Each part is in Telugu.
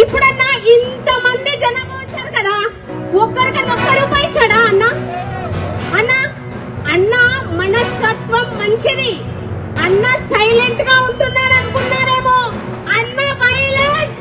ఇప్పుడన్నా ఇంతమంది జనాభా వచ్చారు కదా ఒక్కరికన్నా ఒక్క రూపాయి ఇచ్చాడా అన్న అన్న అన్న మనస్తత్వం మంచిది అన్న సైలెంట్ గా ఉంటున్నాడు అనుకున్నారేమో అన్న వైలెంట్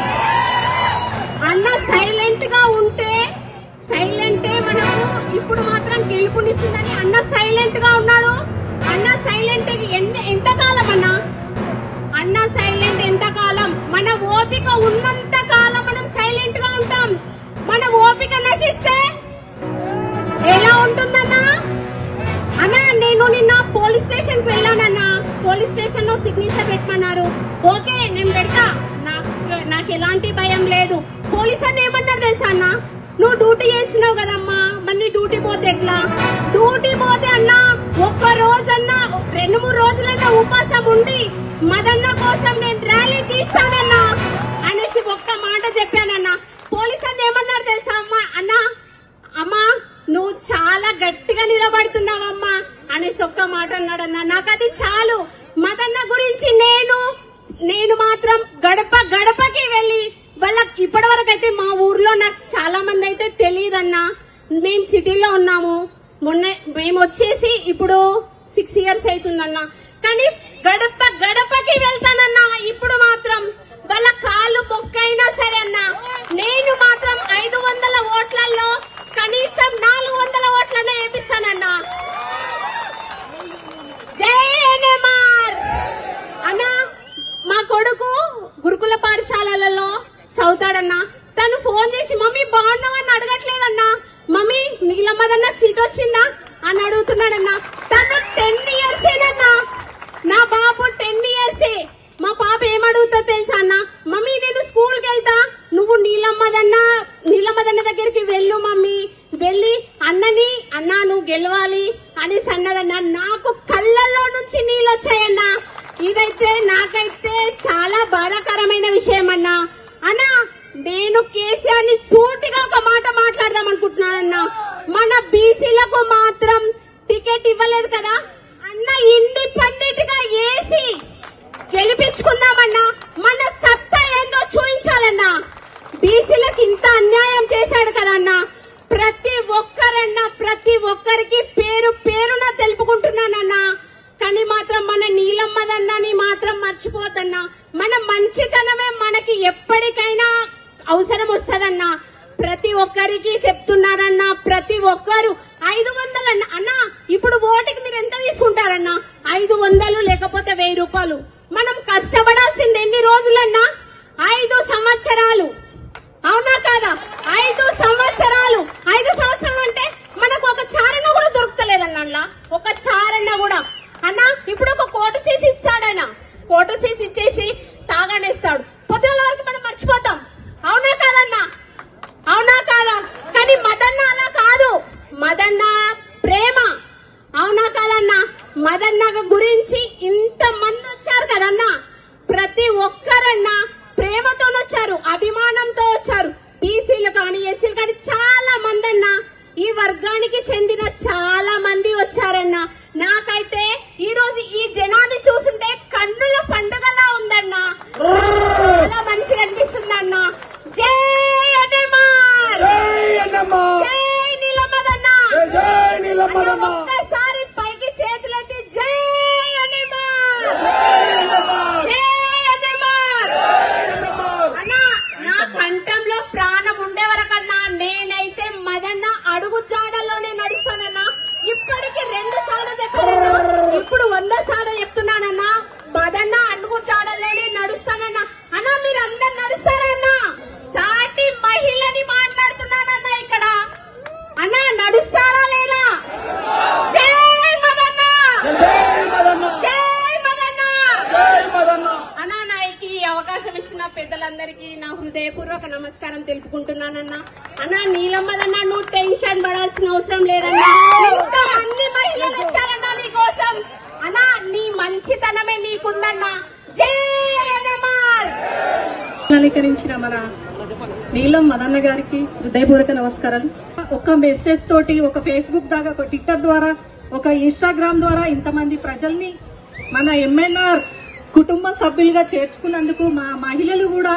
అన్న సైలెంట్ గా ఉంటే సైలెంటే మనకు ఇప్పుడు మాత్రం గెలుపునిస్తుందని అన్న సైలెంట్ గా ఉన్నాడు అన్న సైలెంట్ ఎంత ఎంతకాలం అన్న అన్న సైలెంట్ ఎంతకాలం మన ఓపిక ఉన్నంత కాలం మనం సైలెంట్ గా ఉంటాం మన ఓపిక నశిస్తే ఎలా ఉంటుందన్నా అన్నా నేను నిన్న పోలీస్ స్టేషన్ కి వెళ్ళానన్నా పోలీస్ స్టేషన్ లో సిగ్నేచర్ పెట్టమన్నారు ఓకే నేను పెడతా నాకు నాకు ఎలాంటి భయం లేదు పోలీస్ అన్న ఏమన్నారు తెలుసా అన్న నువ్వు డ్యూటీ చేస్తున్నావు కదమ్మా మళ్ళీ డ్యూటీ పోతే ఎట్లా డ్యూటీ పోతే అన్న ఒక్క రోజన్నా రెండు మూడు రోజులన్నా ఉపాసం ఉండి మదన్న కోసం నేను ర్యాలీ తీస్తానన్నా అనేసి ఒక్క మాట చెప్పానన్నా పోలీస్ అన్న ఏమన్నారు తెలుసా అమ్మా అన్నా అమ్మా నువ్వు చాలా గట్టిగా నిలబడుతున్నావమ్మా అనేసి ఒక్క మాట అన్నాడన్నా నాకు అది చాలు మదన్న గురించి నేను నేను మాత్రం గడప గడపకి వెళ్ళి వాళ్ళ ఇప్పటి వరకు అయితే మా ఊర్లో నాకు చాలా మంది అయితే తెలియదన్నా మేము సిటీలో ఉన్నాము మొన్న మేము వచ్చేసి ఇప్పుడు సిక్స్ ఇయర్స్ అవుతుందన్నా కానీ గడప గడపకి వెళ్తానన్నా ఇప్పుడు మాత్రం వాళ్ళ కాలు మొక్కైనా సరే అన్నా నేను మాత్రం ఐదు వందల ఓట్లలో కనీసం నాలుగు వందల ఓట్లనే వేపిస్తానన్నా జై ఎన్ఎంఆర్ అన్నా మా కొడుకు గురుకుల పాఠశాలలలో చదువుతాడన్నా తను ఫోన్ చేసి మమ్మీ బాగున్నావని అడగట్లేదన్నా మమ్మీ నీలమ్మదన్న సీట్ వచ్చిందా అని అడుగుతున్నాడన్నా తను టెన్ ఇయర్స్ ఏనన్నా నా బాబు టెన్ ఇయర్సే మా పాప ఏమడుగుతా తెలుసా అన్న మమ్మీ నేను స్కూల్ కి వెళ్తా నువ్వు నీలమ్మదన్న నీలమ్మదన్న దగ్గరికి వెళ్ళు మమ్మీ వెళ్ళి అన్నని అన్నా నువ్వు గెలవాలి అనేసి అన్నదన్న నాకు కళ్ళల్లో నుంచి నీళ్ళు వచ్చాయన్నా ఇదైతే నాకైతే చాలా బాధాకరమైన విషయం అన్నా అన్నా నేను కేసీఆర్ ని సూటిగా ఒక మాట మాట్లాడదాం అనుకుంటున్నానన్నా మన బీసీలకు మాత్రం టికెట్ ఇవ్వలేదు కదా అన్న ఇండిపెండెంట్ గా ఏసి గెలిపించుకుందామన్నా మన సత్తా ఏందో చూపించాలన్నా బీసీలకు ఇంత అన్యాయం చేశాడు కదన్నా ప్రతి ఒక్కరన్నా ప్రతి ఒక్కరికి పేరు పేరున తెలుపుకుంటున్నానన్నా కానీ మాత్రం మన నీలమ్మదన్నని మాత్రం మర్చిపోతన్నా మన మంచితనమే మనకి ఎప్పటికైనా అవసరం వస్తదన్నా ప్రతి ఒక్కరికి చెప్తున్నారన్నా ప్రతి ఒక్కరు ఐదు వందలు అన్న అన్నా ఇప్పుడు ఓటుకి మీరు ఎంత తీసుకుంటారన్నా ఐదు వందలు లేకపోతే వెయ్యి రూపాయలు మనం కష్టపడాల్సింది ఎన్ని రోజులన్నా ఐదు సంవత్సరాలు అవునా కాదా ఐదు సంవత్సరాలు ఐదు సంవత్సరాలు అంటే మనకు ఒక చారణ కూడా దొరుకుతలేదన్న అందులో. ఒక చారణ కూడా అన్న ఇప్పుడు ఒక కోట సీసి ఇస్తాడైనా కోట సీసి ఇచ్చేసి తాగానేస్తాడు పొద్దున వరకు మనం మర్చిపోతాం అవునా కాదన్నా అవునా కాదా కానీ మదన్న అలా కాదు మదన్న ప్రేమ అవునా కాదన్నా మదన్న గురించి ఇంత మంది వచ్చారు కదన్నా ప్రతి ఒక్కరన్నా ప్రేమతో వచ్చారు అభిమానంతో వచ్చారు బీసీలు కానీ ఎస్సీలు కానీ చాలా మంది అన్నా ఈ వర్గానికి చెందిన చాలా మంది వచ్చారన్నా నాకైతే ఈ రోజు ఈ జనాన్ని చూస్తుంటే కన్నుల పండుగలా ఉందన్నా చాలా మంచిగా అనిపిస్తుంది అన్న జై అన్నమార్ జై అన్నమ్మ జై నీలమ్మదన్న జై జై నీలమ్మదన్న అన్న, ఒక్కసారి పైకి చేతులెత్తి జై అన్నమార్ జై అన్నమార్ అన్న నా కంఠంలో ప్రాణం ఉండే వరకన్నా నేనైతే మదన్న అడుగు జాడల్లోనే నడుస్తానన్నా ఇప్పటికి రెండు సార్లు చెప్పానన్నా ఇప్పుడు వంద సార్లు చెప్తున్నానన్నా మదన్న అడుగు జాడల్లోనే నడుస్తానన్నా అన్నా మీరు అందరు నడుస్తారన్నా సాటి మహిళని మాట్లాడుతున్నానన్నా ఇక్కడ అన్నా నడుస్తారా లేదా జై మదన్న జై మదన్న జై మదన్న జై మదన్న అన్నా నాయకి ఈ అవకాశం ఇచ్చిన పెద్దలందరికీ నా హృదయపూర్వక నమస్కారం తెలుపుకుంటున్నానన్నా అన్నా నీలమ్మదన్నా నువ్వు టెన్షన్ పడాల్సిన అవసరం లేదన్నా ఇంత మంది మహిళలు వచ్చారన్నా నీ కోసం అన్నా నీ మంచితనమే నీకుందన్నా జై ఎన్ఎంఆర్ అలంకరించిన మన నీలం మదన్న గారికి హృదయపూర్వక నమస్కారాలు ఒక మెసేజ్ తోటి ఒక ఫేస్బుక్ దాకా ఒక ట్విట్టర్ ద్వారా ఒక ఇన్స్టాగ్రామ్ ద్వారా ఇంతమంది ప్రజల్ని మన ఎంఎన్ఆర్ కుటుంబ సభ్యులుగా చేర్చుకున్నందుకు మా మహిళలు కూడా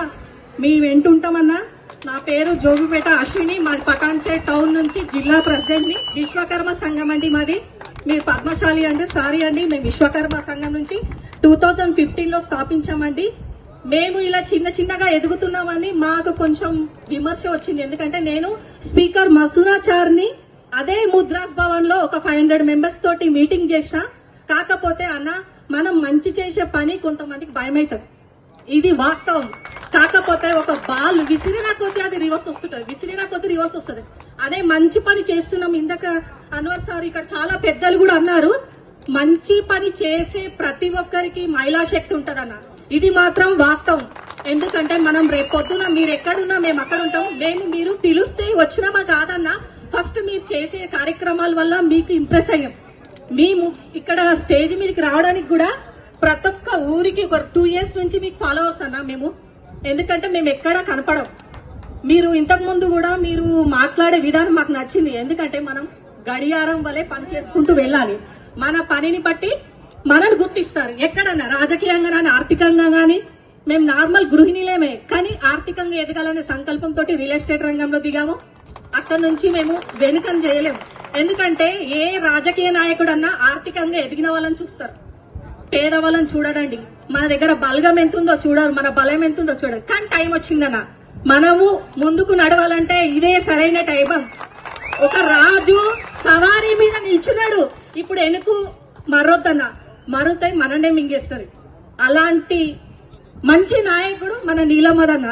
మీ వెంటుంటామన్నా నా పేరు జోగిపేట అశ్విని మాది పటాన్చే టౌన్ నుంచి జిల్లా ప్రెసిడెంట్ ని విశ్వకర్మ సంఘం అండి మాది మీరు పద్మశాలి అంటే సారీ అండి మేము విశ్వకర్మ సంఘం నుంచి టూ థౌజండ్ ఫిఫ్టీన్ లో స్థాపించామండి మేము ఇలా చిన్న చిన్నగా ఎదుగుతున్నామని మాకు కొంచెం విమర్శ వచ్చింది ఎందుకంటే నేను స్పీకర్ మసూరాచార్ని అదే ముద్రాస్ భవన్ లో ఒక ఫైవ్ హండ్రెడ్ మెంబర్స్ తోటి మీటింగ్ చేసిన కాకపోతే అన్న మనం మంచి చేసే పని కొంతమందికి భయం అవుతుంది ఇది వాస్తవం కాకపోతే ఒక బాల్ విసిరినా కొద్దీ అది రివర్స్ వస్తుంటది విసిరినా కొద్దీ రివర్స్ వస్తుంది అదే మంచి పని చేస్తున్నాం ఇందాక అన్వర్ సార్ ఇక్కడ చాలా పెద్దలు కూడా అన్నారు మంచి పని చేసే ప్రతి ఒక్కరికి మహిళా శక్తి ఉంటదన్న ఇది మాత్రం వాస్తవం ఎందుకంటే మనం రేపు పొద్దున మీరు ఎక్కడున్నా మేము అక్కడ ఉంటాం మేము మీరు పిలుస్తే వచ్చినామా కాదన్నా ఫస్ట్ మీరు చేసే కార్యక్రమాల వల్ల మీకు ఇంప్రెస్ అయ్యాం మేము ఇక్కడ స్టేజ్ మీదకి రావడానికి కూడా ప్రతి ఒక్క ఊరికి ఒక టూ ఇయర్స్ నుంచి మీకు ఫాలోవర్స్ అన్నా మేము ఎందుకంటే మేము ఎక్కడా కనపడం మీరు ఇంతకు ముందు కూడా మీరు మాట్లాడే విధానం మాకు నచ్చింది ఎందుకంటే మనం గడియారం వలె పని చేసుకుంటూ వెళ్ళాలి మన పనిని బట్టి మనల్ని గుర్తిస్తారు ఎక్కడన్నా రాజకీయంగా కానీ ఆర్థికంగా కానీ మేము నార్మల్ గృహిణిలేమే కానీ ఆర్థికంగా ఎదగాలనే సంకల్పంతో రియల్ ఎస్టేట్ రంగంలో దిగాము అక్కడ నుంచి మేము వెనుకం చేయలేము ఎందుకంటే ఏ రాజకీయ నాయకుడన్నా ఆర్థికంగా ఎదిగిన వాళ్ళని చూస్తారు పేదవాళ్ళని చూడడండి మన దగ్గర బలగం ఎంతుందో చూడరు మన బలం ఎంతుందో చూడరు కానీ టైం వచ్చిందన్న మనము ముందుకు నడవాలంటే ఇదే సరైన టైం ఒక రాజు సవారీ మీద నిల్చున్నాడు ఇప్పుడు వెనుకు మరొద్దన్న మరుతాయి మననే మింగేస్తుంది అలాంటి మంచి నాయకుడు మన నీలమదన్న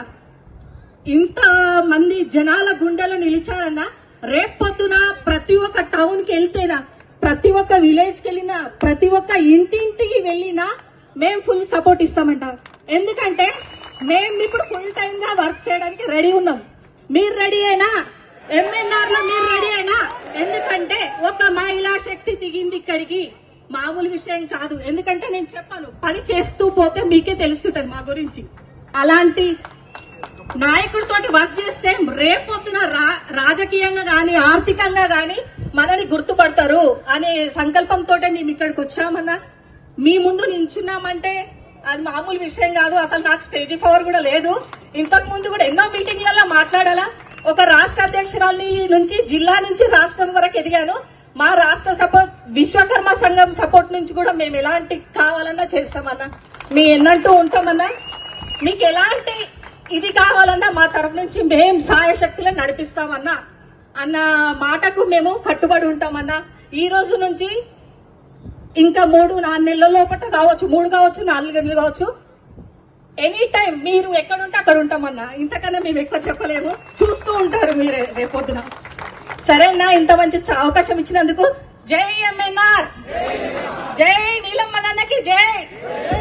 ఇంత మంది జనాల గుండెలో నిలిచారన్న రేపొద్దున ప్రతి ఒక్క టౌన్ కి వెళ్తేనా ప్రతి ఒక్క విలేజ్ కి వెళ్ళినా ప్రతి ఒక్క ఇంటింటికి వెళ్ళినా మేము ఫుల్ సపోర్ట్ ఇస్తామంట ఎందుకంటే మేము ఇప్పుడు ఫుల్ టైం గా వర్క్ చేయడానికి రెడీ ఉన్నాం మీరు రెడీ అయినా ఎంఎన్ఆర్ లో మీరు రెడీ అయినా ఎందుకంటే ఒక మహిళా శక్తి దిగింది ఇక్కడికి మామూలు విషయం కాదు ఎందుకంటే నేను చెప్పాను పని చేస్తూ పోతే మీకే తెలుస్తుంటది మా గురించి అలాంటి నాయకుడితోటి వర్క్ చేస్తే రేపొద్దున రా- రాజకీయంగా గాని ఆర్థికంగా గాని మనని గుర్తుపడతారు అనే సంకల్పంతో మేము ఇక్కడికి వచ్చామన్నా మీ ముందు నించున్నామంటే అది మామూలు విషయం కాదు అసలు నాకు స్టేజ్ పవర్ కూడా లేదు ఇంతకు ముందు కూడా ఎన్నో మీటింగ్లలో మాట్లాడాలా ఒక రాష్ట్ర అధ్యక్షురాలి నుంచి జిల్లా నుంచి రాష్ట్రం వరకు ఎదిగాను మా రాష్ట్ర సపోర్ట్ విశ్వకర్మ సంఘం సపోర్ట్ నుంచి కూడా మేము ఎలాంటి కావాలన్నా చేస్తామన్నా మీ ఎన్నంటూ ఉంటామన్నా మీకు ఎలాంటి ఇది కావాలన్నా మా తరఫు నుంచి మేం సాయశక్తులను నడిపిస్తామన్నా అన్న మాటకు మేము కట్టుబడి ఉంటామన్నా ఈ రోజు నుంచి ఇంకా మూడు నాలుగు నెలల లోపల కావచ్చు మూడు కావచ్చు నాలుగు నెలలు కావచ్చు ఎనీ టైం మీరు ఎక్కడుంటే అక్కడ ఉంటామన్నా ఇంతకన్నా మేము ఎక్కువ చెప్పలేము చూస్తూ ఉంటారు మీరే రేపొద్దున సరేనా ఇంత మంచి చ- అవకాశం ఇచ్చినందుకు జై ఎంఎన్ఆర్ జై నీలం మదన్నకి జై